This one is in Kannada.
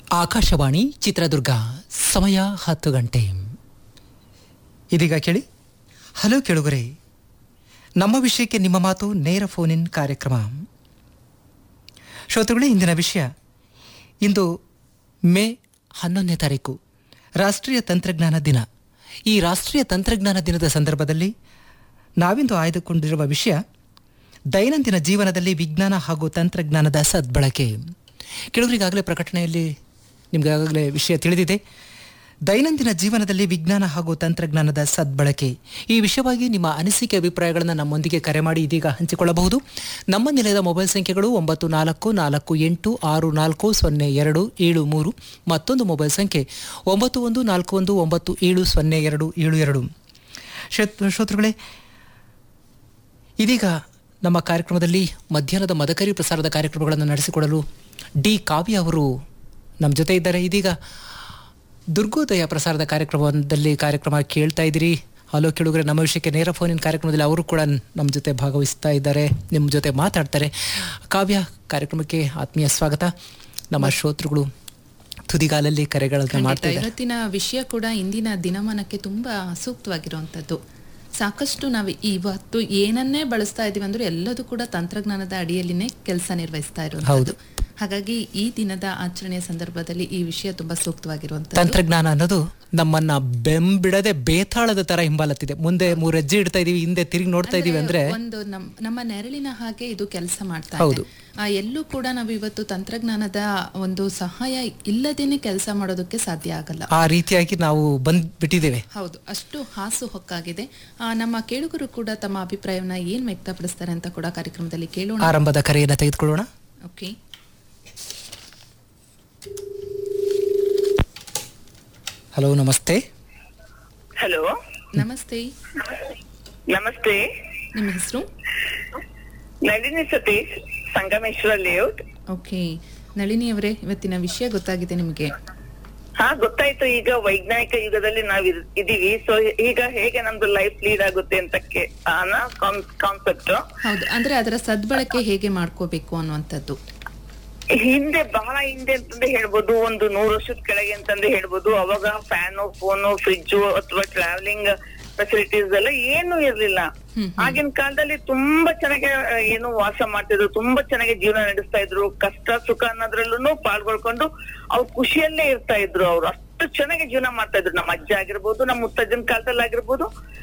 ಆಕಾಶವಾಣಿ ಚಿತ್ರದುರ್ಗ ಸಮಯ ಹತ್ತು ಗಂಟೆ ಇದೀಗ ಕೇಳಿ ಹಲೋ ಕೇಳುಗರೆ ನಮ್ಮ ವಿಷಯಕ್ಕೆ ನಿಮ್ಮ ಮಾತು ನೇರ ಫೋನ್ ಇನ್ ಕಾರ್ಯಕ್ರಮ ಶ್ರೋತೃಗಳೇ ಇಂದಿನ ವಿಷಯ ಇಂದು ಮೇ ಹನ್ನೊಂದನೇ ತಾರೀಕು ರಾಷ್ಟ್ರೀಯ ತಂತ್ರಜ್ಞಾನ ದಿನ ಈ ರಾಷ್ಟ್ರೀಯ ತಂತ್ರಜ್ಞಾನ ದಿನದ ಸಂದರ್ಭದಲ್ಲಿ ನಾವಿಂದು ಆಯ್ದುಕೊಂಡಿರುವ ವಿಷಯ ದೈನಂದಿನ ಜೀವನದಲ್ಲಿ ವಿಜ್ಞಾನ ಹಾಗೂ ತಂತ್ರಜ್ಞಾನದ ಸದ್ಬಳಕೆ ಕೆಲವರಿಗಾಗಲೇ ಪ್ರಕಟಣೆಯಲ್ಲಿ ನಿಮಗಾಗಲೇ ವಿಷಯ ತಿಳಿದಿದೆ ದೈನಂದಿನ ಜೀವನದಲ್ಲಿ ವಿಜ್ಞಾನ ಹಾಗೂ ತಂತ್ರಜ್ಞಾನದ ಸದ್ಬಳಕೆ ಈ ವಿಷಯವಾಗಿ ನಿಮ್ಮ ಅನಿಸಿಕೆ ಅಭಿಪ್ರಾಯಗಳನ್ನು ನಮ್ಮೊಂದಿಗೆ ಕರೆ ಮಾಡಿ ಇದೀಗ ಹಂಚಿಕೊಳ್ಳಬಹುದು ನಮ್ಮ ನಿಲಯದ ಮೊಬೈಲ್ ಸಂಖ್ಯೆಗಳು ಒಂಬತ್ತು ನಾಲ್ಕು ನಾಲ್ಕು ಎಂಟು ಆರು ನಾಲ್ಕು ಸೊನ್ನೆ ಎರಡು ಏಳು ಮೂರು ಮತ್ತೊಂದು ಮೊಬೈಲ್ ಸಂಖ್ಯೆ ಒಂಬತ್ತು ಒಂದು ನಾಲ್ಕು ಒಂದು ಒಂಬತ್ತು ಏಳು ಸೊನ್ನೆ ಎರಡು ಏಳು ಎರಡು ಶ್ರೋತ್- ಶ್ರೋತೃಗಳೇ ಇದೀಗ ನಮ್ಮ ಕಾರ್ಯಕ್ರಮದಲ್ಲಿ ಮಧ್ಯಾಹ್ನದ ಮದಕರಿ ಪ್ರಸಾರದ ಕಾರ್ಯಕ್ರಮಗಳನ್ನು ನಡೆಸಿಕೊಡಲು ಡಿ ಕಾವ್ಯ ಅವರು ನಮ್ಮ ಜೊತೆ ಇದ್ದಾರೆ ಇದೀಗ ದುರ್ಗೋದಯ ಪ್ರಸಾರದ ಕಾರ್ಯಕ್ರಮದಲ್ಲಿ ಕಾರ್ಯಕ್ರಮ ಕೇಳ್ತಾ ಇದ್ದೀರಿ ಹಲೋ ಕೇಳುಗರೆ ನಮ್ಮ ವಿಷಯಕ್ಕೆ ನೇರ ಫೋನಿನ ಕಾರ್ಯಕ್ರಮದಲ್ಲಿ ಅವರು ಕೂಡ ನಮ್ಮ ಜೊತೆ ಭಾಗವಹಿಸ್ತಾ ಇದ್ದಾರೆ ನಿಮ್ಮ ಜೊತೆ ಮಾತಾಡ್ತಾರೆ ಕಾವ್ಯ ಕಾರ್ಯಕ್ರಮಕ್ಕೆ ಆತ್ಮೀಯ ಸ್ವಾಗತ ನಮ್ಮ ಶ್ರೋತೃಗಳು ತುದಿಗಾಲಲ್ಲಿ ಕರೆಗಳನ್ನು ಖಂಡಿತ. ಮಾಡ್ತಾ ಇದ್ದಾರೆ ಇವತ್ತಿನ ವಿಷಯ ಕೂಡ ಇಂದಿನ ದಿನಮಾನಕ್ಕೆ ತುಂಬಾ ಸೂಕ್ತವಾಗಿರುವಂತದ್ದು ಸಾಕಷ್ಟು ನಾವು ಇವತ್ತು ಏನನ್ನೇ ಬಳಸ್ತಾ ಇದೀವಿ ಅಂದ್ರೆ ಎಲ್ಲದೂ ಕೂಡ ತಂತ್ರಜ್ಞಾನದ ಅಡಿಯಲ್ಲಿನೇ ಕೆಲಸ ನಿರ್ವಹಿಸ್ತಾ ಇರುವಂತದ್ದು ಹಾಗಾಗಿ ಈ ದಿನದ ಆಚರಣೆಯ ಸಂದರ್ಭದಲ್ಲಿ ಈ ವಿಷಯ ತುಂಬಾ ಸೂಕ್ತವಾಗಿರುವಂತದ್ದು ತಂತ್ರಜ್ಞಾನ ಅನ್ನೋದು ನಮ್ಮನ್ನ ಬೆಂಬಿಡದೆ ಬೇತಾಳದ ತರ ಹಿಂಬಾಲತ್ತಿದೆ ಮುಂದೆ ಮೂರು ಹೆಜ್ಜೆ ಇಡ್ತಾ ಇದೀವಿ ಹಿಂದೆ ತಿರುಗಿ ನೋಡ್ತಾ ಇದೀವಿ ಅಂದ್ರೆ ಒಂದು ನಮ್ ನಮ್ಮ ನೆರಳಿನ ಹಾಗೆ ಇದು ಕೆಲಸ ಮಾಡ್ತಾ ಹೌದು. ಇದೆ ಆ, ಎಲ್ಲೂ ಕೂಡ ನಾವು ಇವತ್ತು ತಂತ್ರಜ್ಞಾನದ ಒಂದು ಸಹಾಯ ಇಲ್ಲದೇನೆ ಕೆಲಸ ಮಾಡೋದಕ್ಕೆ ಸಾಧ್ಯ ಆಗಲ್ಲ ಆ ರೀತಿಯಾಗಿ ನಾವು ಬಂದ್ ಬಿಟ್ಟಿದ್ದೇವೆ ಹೌದು ಅಷ್ಟು ಹಾಸು ಹೊಕ್ಕಾಗಿದೆ ಆ, ನಮ್ಮ ಕೇಳುಗರು ಕೂಡ ತಮ್ಮ ಅಭಿಪ್ರಾಯವನ್ನ ಏನ್ ವ್ಯಕ್ತಪಡಿಸ್ತಾರೆ ಅಂತ ಕೂಡ ಕಾರ್ಯಕ್ರಮದಲ್ಲಿ ಕೇಳೋಣ ಆರಂಭದ ಕರೆಯನ್ನು ತೆಗೆದುಕೊಳ್ಳೋಣ ಓಕೆ ಹಲೋ ನಮಸ್ತೆ ಹಲೋ ನಮಸ್ತೆ ನಮಸ್ತೆ ನಿಮ್ಮ ಹೆಸರು ನಳಿನಿ ಸತೀಶ್ ಸಂಗಮೇಶ್ವರ ಲೇಔಟ್ ಓಕೆ ನಳಿನಿ ಅವರೇ ಇವತ್ತಿನ ವಿಷಯ ಗೊತ್ತಾಗಿದೆ ನಿಮಗೆ ಹಾ ಗೊತ್ತಾಯ್ತು ಈಗ ವೈಜ್ಞಾನಿಕ ಯುಗದಲ್ಲಿ ನಾವ್ ಇರ್- ಇದೀವಿ ಸೊ ಈಗ ಹೇಗೆ ನಮ್ದು ಲೈಫ್ ಲೀಡ್ ಆಗುತ್ತೆ ಅಂತಕ್ಕೆ ಕಾನ್ಸೆಪ್ಟ್ ಹೌದು ಅಂದ್ರೆ ಅದರ ಸದ್ಬಳಕೆ ಹೇಗೆ ಮಾಡ್ಕೋಬೇಕು ಅನ್ನುವಂಥದ್ದು ಹಿಂದೆ ಬಹಳ ಹಿಂದೆ ಅಂತಂದ್ರೆ ಹೇಳ್ಬೋದು ಒಂದು ನೂರು ವರ್ಷದ ಕೆಳಗೆ ಅಂತಂದ್ರೆ ಹೇಳ್ಬೋದು ಅವಾಗ ಫ್ಯಾನು ಫೋನು ಫ್ರಿಡ್ಜ್ ಅಥವಾ ಟ್ರಾವೆಲಿಂಗ್ ಫೆಸಿಲಿಟೀಸ್ ಎಲ್ಲ ಏನು ಇರ್ಲಿಲ್ಲ ಹ್ಮ್, ಆಗಿನ ಕಾಲದಲ್ಲಿ ತುಂಬಾ ಚೆನ್ನಾಗಿ ಆ, ಏನು ವಾಸ ಮಾಡ್ತಿದ್ರು ತುಂಬಾ ಚೆನ್ನಾಗಿ ಜೀವನ ನಡೆಸ್ತಾ ಇದ್ರು ಕಷ್ಟ ಸುಖ ಅನ್ನೋದ್ರಲ್ಲೂ ಪಾಲ್ಗೊಳ್ಕೊಂಡು ಅವ್ರು ಖುಷಿಯಲ್ಲೇ ಇರ್ತಾ ಇದ್ರು ಅವ್ರು ಅಷ್ಟು ಚೆನ್ನಾಗಿ ಜೀವನ ಮಾಡ್ತಾ ಇದ್ರು ನಮ್ಮ ಅಜ್ಜ ಆಗಿರ್ಬೋದು ನಮ್ಮ ಮುತ್ತಜ್ಜನ ಕಾಲದಲ್ಲಿ ಆಗಿರ್ಬೋದು